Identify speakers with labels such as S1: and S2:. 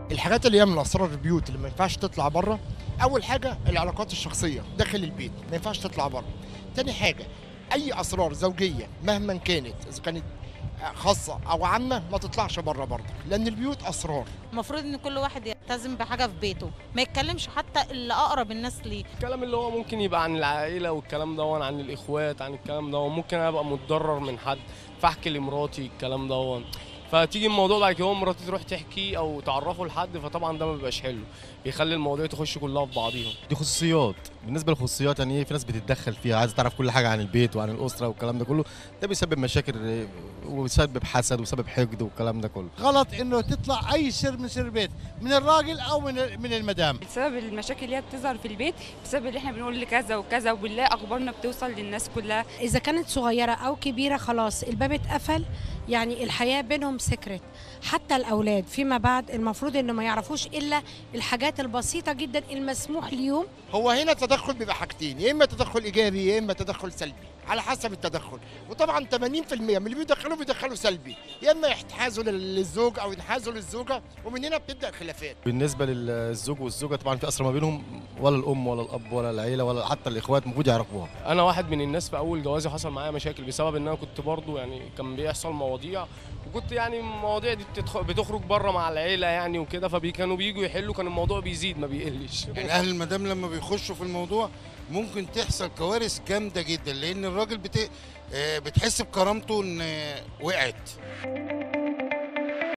S1: الحاجات اللي هي من اسرار البيوت اللي ما ينفعش تطلع بره اول حاجه العلاقات الشخصيه داخل البيت ما ينفعش تطلع بره تاني حاجه اي اسرار زوجيه مهما كانت اذا كانت خاصه او عامه ما تطلعش بره برضه لان البيوت اسرار
S2: المفروض ان كل واحد يلتزم بحاجه في بيته ما يتكلمش حتى اللي اقرب الناس ليه
S3: الكلام اللي هو ممكن يبقى عن العائله والكلام ده عن الاخوات عن الكلام ده ممكن انا ابقى متضرر من حد فاحكي لمراتي الكلام ده فتيجي الموضوع بعد كده مراتي تروح تحكي او تعرفه لحد فطبعا ده ما بيبقاش حلو بيخلي المواضيع تخش كلها في بعضيها
S4: دي خصوصيات بالنسبه للخصوصيات يعني ايه في ناس بتتدخل فيها عايزه تعرف كل حاجه عن البيت وعن الاسره والكلام ده كله ده بيسبب مشاكل وبيسبب حسد وبيسبب حقد والكلام ده كله
S5: غلط انه تطلع اي سر من سر البيت من الراجل او من من المدام
S6: بسبب المشاكل اللي هي بتظهر في البيت بسبب اللي احنا بنقول لكذا وكذا وبنلاقي اخبارنا بتوصل للناس كلها
S7: اذا كانت صغيره او كبيره خلاص الباب اتقفل يعني الحياه بينهم سكرت حتى الاولاد فيما بعد المفروض انه ما يعرفوش الا الحاجات البسيطه جدا المسموح ليهم
S1: هو هنا التدخل بيبقى حاجتين يا اما تدخل ايجابي يا اما تدخل سلبي على حسب التدخل وطبعا 80% من اللي بيدخلوا بيدخلوا سلبي يا اما يتحازوا للزوج او ينحازوا للزوجه ومن هنا بتبدا الخلافات
S4: بالنسبه للزوج والزوجه طبعا في اسره ما بينهم ولا الام ولا الاب ولا العيله ولا حتى الاخوات المفروض يعرفوها
S3: انا واحد من الناس في اول جوازي حصل معايا مشاكل بسبب ان انا كنت برضو يعني كان بيحصل مواضيع وكنت يعني المواضيع دي بتخرج بره مع العيله يعني وكده فكانوا بييجوا يحلوا كان الموضوع بيزيد ما بيقلش
S8: يعني اهل المدام لما بيخشوا في الموضوع ممكن تحصل كوارث جامده جدا لان الراجل بت... بتحس بكرامته ان وقعت